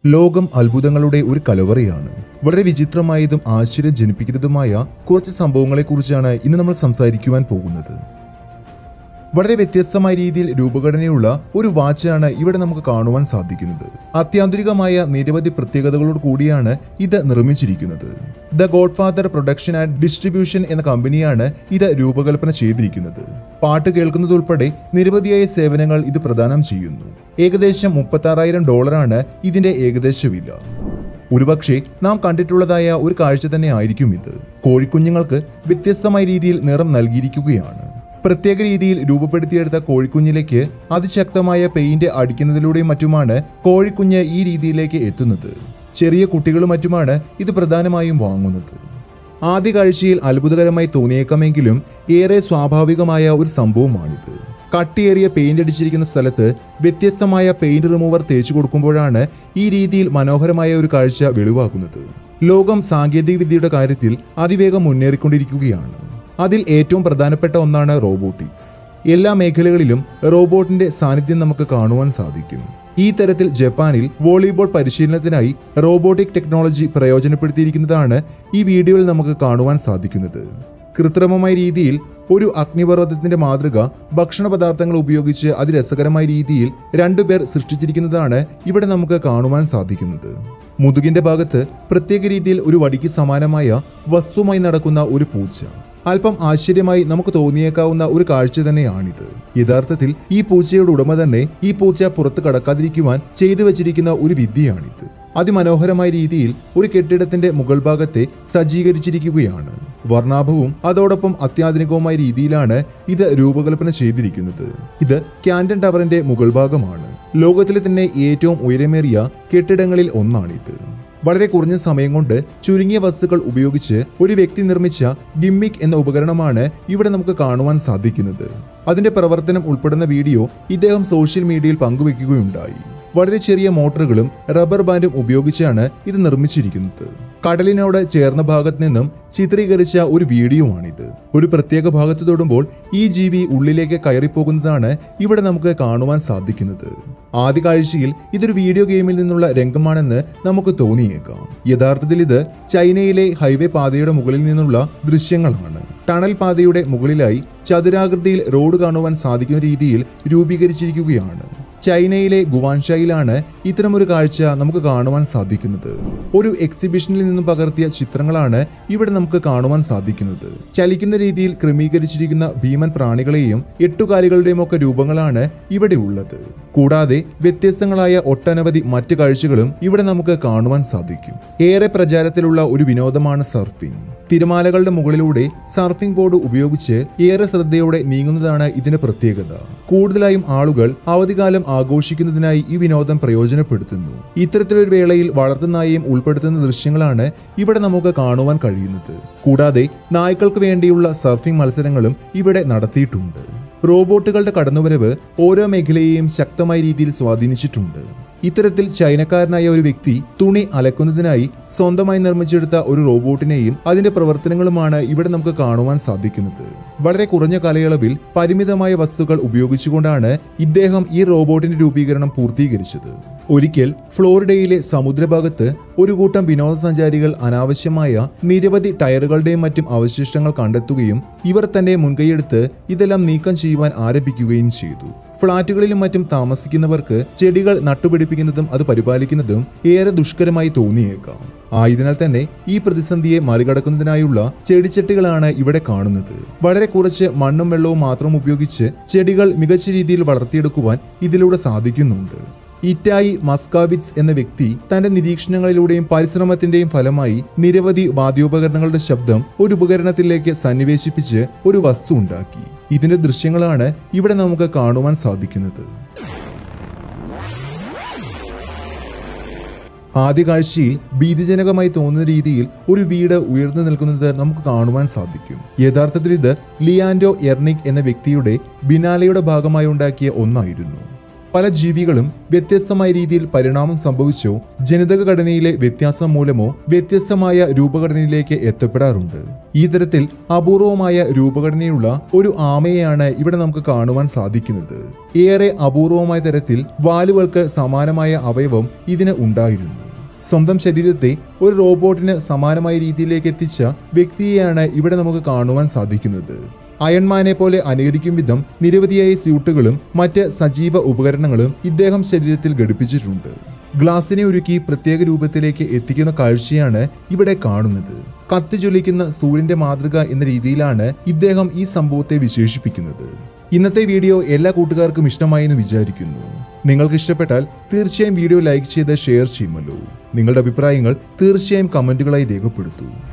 ലോകം അത്ഭുതങ്ങളുടെ ഒരു കലവറയാണ് വളരെ വിചിത്രമായതും ആശ്ചര്യം ജനിപ്പിക്കുന്നതുമായ കുറച്ച് സംഭവങ്ങളെക്കുറിച്ചാണ് ഇന്ന് നമ്മൾ സംസാരിക്കുവാൻ പോകുന്നത് വളരെ വ്യത്യസ്തമായ രീതിയിൽ രൂപഘടനയുള്ള ഒരു വാച്ചാണ് ഇവിടെ നമുക്ക് കാണുവാൻ സാധിക്കുന്നത് അത്യാധുനികമായ നിരവധി പ്രത്യേകതകളോട് കൂടിയാണ് ഇത് നിർമ്മിച്ചിരിക്കുന്നത് the Godfather production and distribution എന്ന കമ്പനിയാണ് ഇത് രൂപകൽപ്പന ചെയ്തിരിക്കുന്നത് പാട്ട് കേൾക്കുന്നതുൾപ്പെടെ നിരവധിയായ സേവനങ്ങൾ ഇത് പ്രദാനം ചെയ്യുന്നു ഏകദേശം മുപ്പത്താറായിരം ഡോളറാണ് ഇതിന്റെ ഏകദേശ വില ഒരുപക്ഷെ നാം കണ്ടിട്ടുള്ളതായ ഒരു കാഴ്ച തന്നെ ആയിരിക്കും ഇത് കോഴിക്കുഞ്ഞുങ്ങൾക്ക് വ്യത്യസ്തമായ രീതിയിൽ നിറം നൽകിയിരിക്കുകയാണ് പ്രത്യേക രീതിയിൽ രൂപപ്പെടുത്തിയെടുത്ത കോഴിക്കുഞ്ഞിലേക്ക് അതിശക്തമായ പെയിന്റ് അടിക്കുന്നതിലൂടെയും മറ്റുമാണ് കോഴിക്കുഞ്ഞ് ഈ രീതിയിലേക്ക് എത്തുന്നത് ചെറിയ കുട്ടികളും മറ്റുമാണ് ഇത് പ്രധാനമായും വാങ്ങുന്നത് ആദ്യ കാഴ്ചയിൽ അത്ഭുതകരമായി തോന്നിയേക്കാമെങ്കിലും ഏറെ സ്വാഭാവികമായ ഒരു സംഭവമാണിത് കട്ടിയേറിയ പെയിന്റ് അടിച്ചിരിക്കുന്ന സ്ഥലത്ത് വ്യത്യസ്തമായ പെയിന്റ് റിമൂവർ തേച്ചു കൊടുക്കുമ്പോഴാണ് ഈ രീതിയിൽ മനോഹരമായ ഒരു കാഴ്ച വെളിവാക്കുന്നത് ലോകം സാങ്കേതികവിദ്യയുടെ കാര്യത്തിൽ അതിവേഗം മുന്നേറിക്കൊണ്ടിരിക്കുകയാണ് അതിൽ ഏറ്റവും പ്രധാനപ്പെട്ട ഒന്നാണ് റോബോട്ടിക്സ് എല്ലാ മേഖലകളിലും റോബോട്ടിന്റെ സാന്നിധ്യം നമുക്ക് കാണുവാൻ സാധിക്കും ഈ തരത്തിൽ ജപ്പാനിൽ വോളിബോൾ പരിശീലനത്തിനായി റോബോട്ടിക് ടെക്നോളജി പ്രയോജനപ്പെടുത്തിയിരിക്കുന്നതാണ് ഈ വീഡിയോയിൽ നമുക്ക് കാണുവാൻ സാധിക്കുന്നത് കൃത്രിമമായ രീതിയിൽ ഒരു അഗ്നിപർവ്വതത്തിന്റെ മാതൃക ഭക്ഷണ പദാർത്ഥങ്ങൾ ഉപയോഗിച്ച് അതിരസകരമായ രീതിയിൽ രണ്ടുപേർ സൃഷ്ടിച്ചിരിക്കുന്നതാണ് ഇവിടെ നമുക്ക് കാണുവാൻ സാധിക്കുന്നത് മുതുകിന്റെ ഭാഗത്ത് പ്രത്യേക രീതിയിൽ ഒരു വടിക്ക് സമാനമായ വസ്തുമായി നടക്കുന്ന ഒരു പൂച്ച അല്പം ആശ്ചര്യമായി നമുക്ക് തോന്നിയേക്കാവുന്ന ഒരു കാഴ്ച തന്നെയാണിത് യഥാർത്ഥത്തിൽ ഈ പൂച്ചയുടെ ഉടമ തന്നെ ഈ പൂച്ച പുറത്ത് കടക്കാതിരിക്കുവാൻ ചെയ്തു വച്ചിരിക്കുന്ന ഒരു വിദ്യയാണിത് അതിമനോഹരമായ രീതിയിൽ ഒരു കെട്ടിടത്തിന്റെ മുകൾ ഭാഗത്തെ സജ്ജീകരിച്ചിരിക്കുകയാണ് വർണ്ണാഭവും അതോടൊപ്പം അത്യാധുനികവുമായ രീതിയിലാണ് ഇത് രൂപകൽപ്പന ചെയ്തിരിക്കുന്നത് ഇത് ക്യാൻഡൻ ടവറിന്റെ മുകൾ ഭാഗമാണ് ലോകത്തിലെ തന്നെ ഏറ്റവും ഉയരമേറിയ കെട്ടിടങ്ങളിൽ ഒന്നാണിത് വളരെ കുറഞ്ഞ സമയം കൊണ്ട് ചുരുങ്ങിയ വസ്തുക്കൾ ഉപയോഗിച്ച് ഒരു വ്യക്തി നിർമ്മിച്ച ഗിമ്മിക് എന്ന ഉപകരണമാണ് ഇവിടെ നമുക്ക് കാണുവാൻ സാധിക്കുന്നത് അതിന്റെ പ്രവർത്തനം ഉൾപ്പെടുന്ന വീഡിയോ ഇദ്ദേഹം സോഷ്യൽ മീഡിയയിൽ പങ്കുവെക്കുകയുണ്ടായി വളരെ ചെറിയ മോട്ടറുകളും റബ്ബർ ബാൻഡും ഉപയോഗിച്ചാണ് ഇത് നിർമ്മിച്ചിരിക്കുന്നത് കടലിനോട് ചേർന്ന ഭാഗത്ത് നിന്നും ചിത്രീകരിച്ച ഒരു വീഡിയോയാണിത് ഒരു പ്രത്യേക ഭാഗത്ത് തൊടുമ്പോൾ ഈ ജീവി ഉള്ളിലേക്ക് കയറിപ്പോകുന്നതാണ് ഇവിടെ നമുക്ക് കാണുവാൻ സാധിക്കുന്നത് ആദ്യ കാഴ്ചയിൽ ഇതൊരു വീഡിയോ ഗെയിമിൽ നിന്നുള്ള രംഗമാണെന്ന് നമുക്ക് തോന്നിയേക്കാം യഥാർത്ഥത്തിൽ ഇത് ചൈനയിലെ ഹൈവേ പാതയുടെ മുകളിൽ നിന്നുള്ള ദൃശ്യങ്ങളാണ് ടണൽ പാതയുടെ മുകളിലായി ചതുരാകൃതിയിൽ റോഡ് കാണുവാൻ സാധിക്കുന്ന രീതിയിൽ രൂപീകരിച്ചിരിക്കുകയാണ് ചൈനയിലെ ഗുവാൻഷായിലാണ് ഇത്തരമൊരു കാഴ്ച നമുക്ക് കാണുവാൻ സാധിക്കുന്നത് ഒരു എക്സിബിഷനിൽ നിന്നും പകർത്തിയ ചിത്രങ്ങളാണ് ഇവിടെ നമുക്ക് കാണുവാൻ സാധിക്കുന്നത് ചലിക്കുന്ന രീതിയിൽ ക്രമീകരിച്ചിരിക്കുന്ന ഭീമൻ പ്രാണികളെയും എട്ടുകാലികളുടെയും ഒക്കെ രൂപങ്ങളാണ് ഇവിടെ ഉള്ളത് കൂടാതെ വ്യത്യസ്തങ്ങളായ ഒട്ടനവധി മറ്റു കാഴ്ചകളും ഇവിടെ നമുക്ക് കാണുവാൻ സാധിക്കും ഏറെ പ്രചാരത്തിലുള്ള ഒരു വിനോദമാണ് സർഫിംഗ് തിരമാലകളുടെ മുകളിലൂടെ സർഫിംഗ് ബോർഡ് ഉപയോഗിച്ച് ഏറെ ശ്രദ്ധയോടെ നീങ്ങുന്നതാണ് ഇതിന്റെ പ്രത്യേകത കൂടുതലായും ആളുകൾ അവധികാലം ആഘോഷിക്കുന്നതിനായി ഈ വിനോദം പ്രയോജനപ്പെടുത്തുന്നു ഇത്തരത്തിലൊരു വേളയിൽ വളർത്തുനായയും ഉൾപ്പെടുത്തുന്ന ദൃശ്യങ്ങളാണ് ഇവിടെ നമുക്ക് കാണുവാൻ കഴിയുന്നത് കൂടാതെ നായ്ക്കൾക്ക് വേണ്ടിയുള്ള സർഫിംഗ് മത്സരങ്ങളും ഇവിടെ നടത്തിയിട്ടുണ്ട് റോബോട്ടുകളുടെ കടന്നുവരവ് ഓരോ മേഖലയെയും ശക്തമായ രീതിയിൽ സ്വാധീനിച്ചിട്ടുണ്ട് ഇത്തരത്തിൽ ചൈനക്കാരനായ ഒരു വ്യക്തി തുണി അലക്കുന്നതിനായി സ്വന്തമായി നിർമ്മിച്ചെടുത്ത ഒരു റോബോട്ടിനെയും അതിന്റെ പ്രവർത്തനങ്ങളുമാണ് ഇവിടെ നമുക്ക് കാണുവാൻ സാധിക്കുന്നത് വളരെ കുറഞ്ഞ കാലയളവിൽ പരിമിതമായ വസ്തുക്കൾ ഉപയോഗിച്ചുകൊണ്ടാണ് ഇദ്ദേഹം ഈ റോബോട്ടിന്റെ രൂപീകരണം പൂർത്തീകരിച്ചത് ഒരിക്കൽ ഫ്ലോറിഡയിലെ സമുദ്രഭാഗത്ത് ഒരു കൂട്ടം വിനോദസഞ്ചാരികൾ അനാവശ്യമായ നിരവധി ടയറുകളുടെയും മറ്റും അവശിഷ്ടങ്ങൾ കണ്ടെത്തുകയും ഇവർ തന്നെ മുൻകൈയെടുത്ത് ഇതെല്ലാം നീക്കം ചെയ്യുവാൻ ആരംഭിക്കുകയും ചെയ്തു ഫ്ളാറ്റുകളിലും മറ്റും താമസിക്കുന്നവർക്ക് ചെടികൾ നട്ടുപിടിപ്പിക്കുന്നതും അത് പരിപാലിക്കുന്നതും ഏറെ ദുഷ്കരമായി തോന്നിയേക്കാം ആയതിനാൽ തന്നെ ഈ പ്രതിസന്ധിയെ മറികടക്കുന്നതിനായുള്ള ചെടിച്ചട്ടികളാണ് ഇവിടെ കാണുന്നത് വളരെ കുറച്ച് മണ്ണും വെള്ളവും മാത്രം ഉപയോഗിച്ച് ചെടികൾ മികച്ച രീതിയിൽ വളർത്തിയെടുക്കുവാൻ ഇതിലൂടെ സാധിക്കുന്നുണ്ട് ഇറ്റായി മസ്കാവിറ്റ്സ് എന്ന വ്യക്തി തന്റെ നിരീക്ഷണങ്ങളിലൂടെയും പരിശ്രമത്തിന്റെയും ഫലമായി നിരവധി വാദ്യോപകരണങ്ങളുടെ ശബ്ദം ഒരു ഉപകരണത്തിലേക്ക് സന്നിവേശിപ്പിച്ച് ഒരു വസ്തു ഉണ്ടാക്കി ഇതിന്റെ ദൃശ്യങ്ങളാണ് ഇവിടെ നമുക്ക് കാണുവാൻ സാധിക്കുന്നത് ആദ്യ കാഴ്ചയിൽ ഭീതിജനകമായി തോന്നുന്ന രീതിയിൽ ഒരു വീട് ഉയർന്നു നിൽക്കുന്നത് നമുക്ക് കാണുവാൻ സാധിക്കും യഥാർത്ഥത്തിൽ ഇത് ലിയാൻഡോ എർണിക് എന്ന വ്യക്തിയുടെ ബിനാലയുടെ ഭാഗമായി ഉണ്ടാക്കിയ ഒന്നായിരുന്നു പല ജീവികളും വ്യത്യസ്തമായ രീതിയിൽ പരിണാമം സംഭവിച്ചോ ജനിതക ഘടനയിലെ വ്യത്യാസം മൂലമോ വ്യത്യസ്തമായ രൂപഘടനയിലേക്ക് എത്തപ്പെടാറുണ്ട് ഈ തരത്തിൽ അപൂർവമായ രൂപഘടനയുള്ള ഒരു ആമയെയാണ് ഇവിടെ നമുക്ക് കാണുവാൻ സാധിക്കുന്നത് ഏറെ അപൂർവമായ തരത്തിൽ വാലുകൾക്ക് സമാനമായ അവയവം ഇതിന് ഉണ്ടായിരുന്നു സ്വന്തം ശരീരത്തെ ഒരു റോബോട്ടിന് സമാനമായ രീതിയിലേക്ക് എത്തിച്ച വ്യക്തിയെയാണ് ഇവിടെ നമുക്ക് കാണുവാൻ സാധിക്കുന്നത് അയൺമാനെ പോലെ അനുകരിക്കും വിധം നിരവധിയായ സ്യൂട്ടുകളും മറ്റ് സജീവ ഉപകരണങ്ങളും ഇദ്ദേഹം ശരീരത്തിൽ ഘടിപ്പിച്ചിട്ടുണ്ട് ഗ്ലാസിനെ ഒരുക്കി പ്രത്യേക രൂപത്തിലേക്ക് എത്തിക്കുന്ന കാഴ്ചയാണ് ഇവിടെ കാണുന്നത് കത്തിജ്വലിക്കുന്ന സൂര്യന്റെ മാതൃക എന്ന രീതിയിലാണ് ഇദ്ദേഹം ഈ സംഭവത്തെ വിശേഷിപ്പിക്കുന്നത് ഇന്നത്തെ വീഡിയോ എല്ലാ കൂട്ടുകാർക്കും ഇഷ്ടമായി എന്ന് വിചാരിക്കുന്നു നിങ്ങൾക്ക് ഇഷ്ടപ്പെട്ടാൽ തീർച്ചയായും വീഡിയോ ലൈക്ക് ചെയ്ത് ഷെയർ ചെയ്യുമല്ലോ നിങ്ങളുടെ അഭിപ്രായങ്ങൾ തീർച്ചയായും കമന്റുകളായി രേഖപ്പെടുത്തൂ